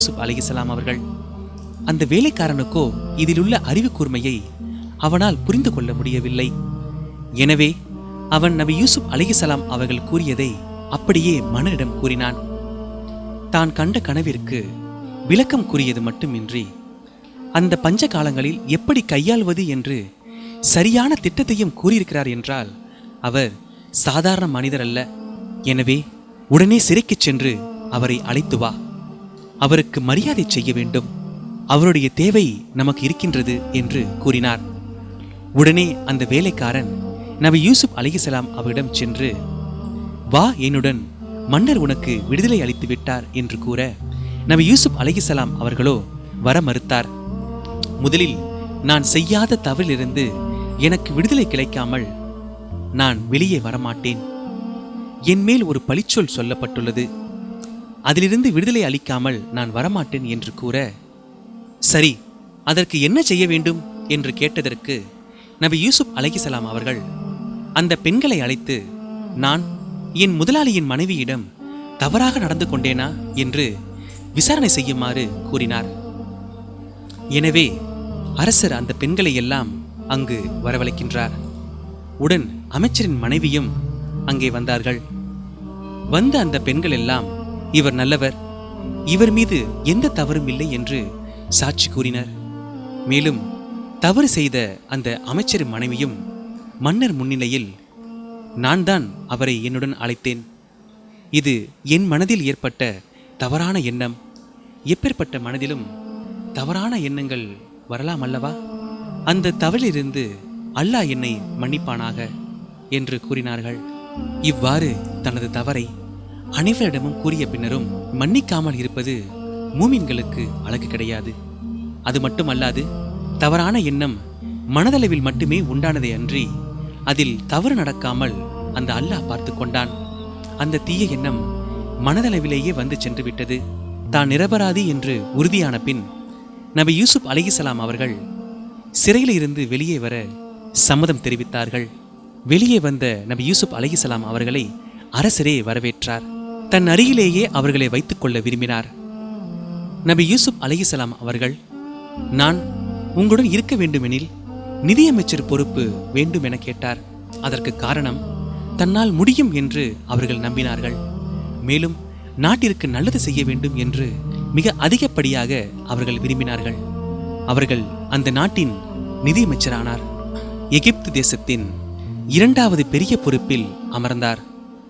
யூசுப் அலைஹிஸ்ஸலாம் அவர்கள் அந்த வேலைக்காரனுக்கோ இதிலுள்ள அறிவு கூர்மையை அவனால் புரிந்து கொள்ள முடியவில்லை எனவே அவன் நபி யூசுப் அலைஹிஸ்ஸலாம் அவர்கள் கூறியதை அப்படியே மன்னரிடம் கூறினான் தான் கண்ட கனவிற்கு விளக்கம் கூறியது மட்டுமின்றி அந்த பஞ்ச காலங்களில் எப்படி கையாள்வது என்று சரியான திட்டத்தையும் கூறியிருக்கிறார் என்றால் அவர் சாதாரண மனிதர் அல்ல எனவே உடனே சிறைக்குச் சென்று அவரை அழைத்து வா அவருக்கு மரியாதை செய்ய வேண்டும் அவருடைய தேவை நமக்கு இருக்கின்றது என்று கூறினார் உடனே அந்த வேலைக்காரன் நபி யூசுப் அலைஹிஸ்ஸலாம் அவரிடம் சென்று வா என்னுடன் மன்னர் உனக்கு விடுதலை அளித்து விட்டார் என்று கூற நபி யூசுப் அலைஹிஸ்ஸலாம் அவர்களோ வர மறுத்தார் முதலில் நான் செய்யாத தவறிலிருந்து எனக்கு விடுதலை கிடைக்காமல் நான் வெளியே வரமாட்டேன் என் மேல் ஒரு பழிச்சொல் சொல்லப்பட்டுள்ளது அதிலிருந்து விடுதலை அளிக்காமல் நான் வரமாட்டேன் என்று கூற சரி அதற்கு என்ன செய்ய வேண்டும் என்று கேட்டதற்கு நபி யூசுப் அலைஹிசலாம் அவர்கள் அந்த பெண்களை அழைத்து நான் என் முதலாளியின் மனைவியிடம் தவறாக நடந்து கொண்டேனா என்று விசாரணை செய்யுமாறு கூறினார் எனவே அரசர் அந்த பெண்களை எல்லாம் அங்கு வரவழைக்கின்றார் உடன் அமைச்சரின் மனைவியும் அங்கே வந்தார்கள் வந்த அந்த பெண்கள் எல்லாம் இவர் நல்லவர் இவர் மீது எந்த தவறும் இல்லை என்று சாட்சி கூறினர் மேலும் தவறு செய்த அந்த அமைச்சரின் மனைவியும் மன்னர் முன்னிலையில் நான் தான் அவரை என்னுடன் அழைத்தேன் இது என் மனதில் ஏற்பட்ட தவறான எண்ணம் எப்பேற்பட்ட மனதிலும் தவறான எண்ணங்கள் வரலாம் அல்லவா அந்த தவறிலிருந்து அல்லாஹ் என்னை மன்னிப்பானாக என்று கூறினார்கள் இவ்வாறு தனது தவறை அனைவரிடமும் கூறிய பின்னரும் மன்னிக்காமல் இருப்பது மூமின்களுக்கு அழகு கிடையாது அது மட்டுமல்லாது தவறான எண்ணம் மனதளவில் மட்டுமே உண்டானதே அன்றி அதில் தவறு நடக்காமல் அந்த அல்லாஹ் பார்த்து கொண்டான் அந்த தீய எண்ணம் மனதளவிலேயே வந்து சென்று விட்டது தான் நிரபராதி என்று உறுதியான பின் நபி யூசுப் அலைஹிசலாம் அவர்கள் சிறையில் இருந்து வெளியே வர சம்மதம் தெரிவித்தார்கள் வெளியே வந்த நபி யூசுப் அலைஹிசலாம் அவர்களை அரசரே வரவேற்றார் தன் அருகிலேயே அவர்களை வைத்துக் கொள்ள விரும்பினார் நபி யூசுப் அலைஹிசலாம் அவர்கள் நான் உங்களுடன் இருக்க வேண்டுமெனில் நிதியமைச்சர் பொறுப்பு வேண்டும் என கேட்டார் அதற்கு காரணம் தன்னால் முடியும் என்று அவர்கள் நம்பினார்கள் மேலும் நாட்டிற்கு நல்லது செய்ய வேண்டும் என்று மிக அதிகப்படியாக அவர்கள் விரும்பினார்கள் அவர்கள் அந்த நாட்டின் நிதியமைச்சரானார் எகிப்து தேசத்தின் இரண்டாவது பெரிய பொறுப்பில் அமர்ந்தார்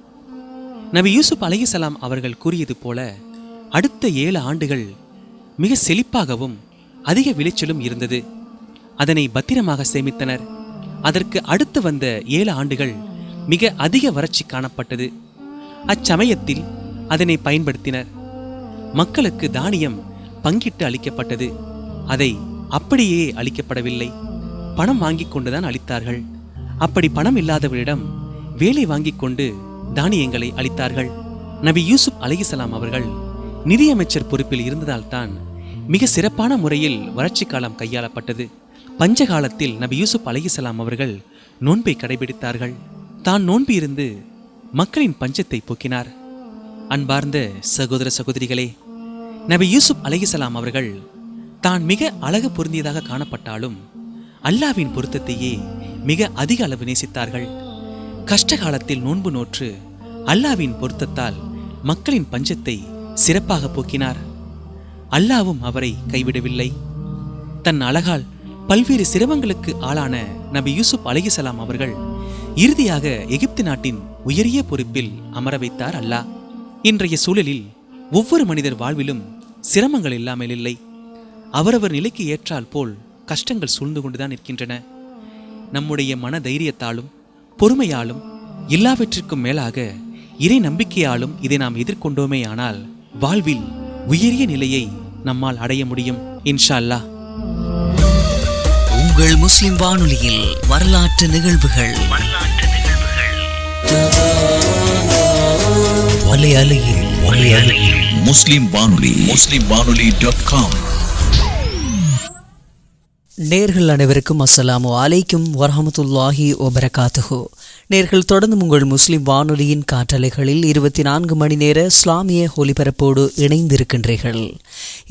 நபி யூசுப் அலைஹிசலாம் அவர்கள் கூறியது போல அடுத்த ஏழு ஆண்டுகள் மிக செழிப்பாகவும் அதிக விளைச்சலும் இருந்தது அதனை பத்திரமாக சேமித்தனர் அதற்கு அடுத்து வந்த ஏழு ஆண்டுகள் மிக அதிக வறட்சி காணப்பட்டது அச்சமயத்தில் அதனை பயன்படுத்தினர் மக்களுக்கு தானியம் பங்கிட்டு அளிக்கப்பட்டது அதை அப்படியே அளிக்கப்படவில்லை பணம் வாங்கிக் கொண்டுதான் அளித்தார்கள் அப்படி பணம் இல்லாதவரிடம் வேலை வாங்கிக் கொண்டு தானியங்களை அளித்தார்கள் நபி யூசுப் அலைஹிசலாம் அவர்கள் நிதியமைச்சர் பொறுப்பில் இருந்ததால்தான் மிக சிறப்பான முறையில் வறட்சி காலம் கையாளப்பட்டது பஞ்ச காலத்தில் நபி யூசுப் அலைஹிசலாம் அவர்கள் நோன்பை கடைபிடித்தார்கள் தான் நோன்பு இருந்து மக்களின் பஞ்சத்தை போக்கினார் அன்பார்ந்த சகோதர சகோதரிகளே நபி யூசுப் அலைஹிசலாம் அவர்கள் தான் மிக அழகு பொருந்தியதாக காணப்பட்டாலும் அல்லாவின் பொருத்தத்தையே மிக அதிக அளவு நேசித்தார்கள் கஷ்ட காலத்தில் நோன்பு நோற்று அல்லாவின் பொருத்தத்தால் மக்களின் பஞ்சத்தை சிறப்பாக போக்கினார் அல்லாவும் அவரை கைவிடவில்லை தன் அழகால் பல்வேறு சிரமங்களுக்கு ஆளான நபி யூசுப் அலைஹிசலாம் அவர்கள் இறுதியாக எகிப்து நாட்டின் உயரிய பொறுப்பில் அமர வைத்தார் அல்லாஹ் இன்றைய சூழலில் ஒவ்வொரு மனிதர் வாழ்விலும் சிரமங்கள் இல்லாமல் இல்லை அவரவர் நிலைக்கு ஏற்றால் போல் கஷ்டங்கள் சூழ்ந்து கொண்டுதான் இருக்கின்றன நம்முடைய மன தைரியத்தாலும் பொறுமையாலும் எல்லாவற்றிற்கும் மேலாக இறை நம்பிக்கையாலும் இதை நாம் எதிர்கொண்டோமே ஆனால் வாழ்வில் உயரிய நிலையை நம்மால் அடைய முடியும் இன்ஷா அல்லாஹ் உங்கள் முஸ்லிம் வானொலியில் வரலாற்று நிகழ்வுகள் வலை அலையில் வலை அலையில் முஸ்லிம் வானொலி முஸ்லிம் வானொலி டாட் காம் நேர்கள் அனைவருக்கும் அஸ்ஸலாமு அலைக்கும் வரஹமத்துல்லாஹி வபரகாத்துஹு நேர்கள் தொடர்ந்து உங்கள் முஸ்லிம் வானொலியின் காற்றலைகளில் இருபத்தி நான்கு மணி நேர இஸ்லாமிய ஒலிபரப்போடு இணைந்திருக்கின்றீர்கள்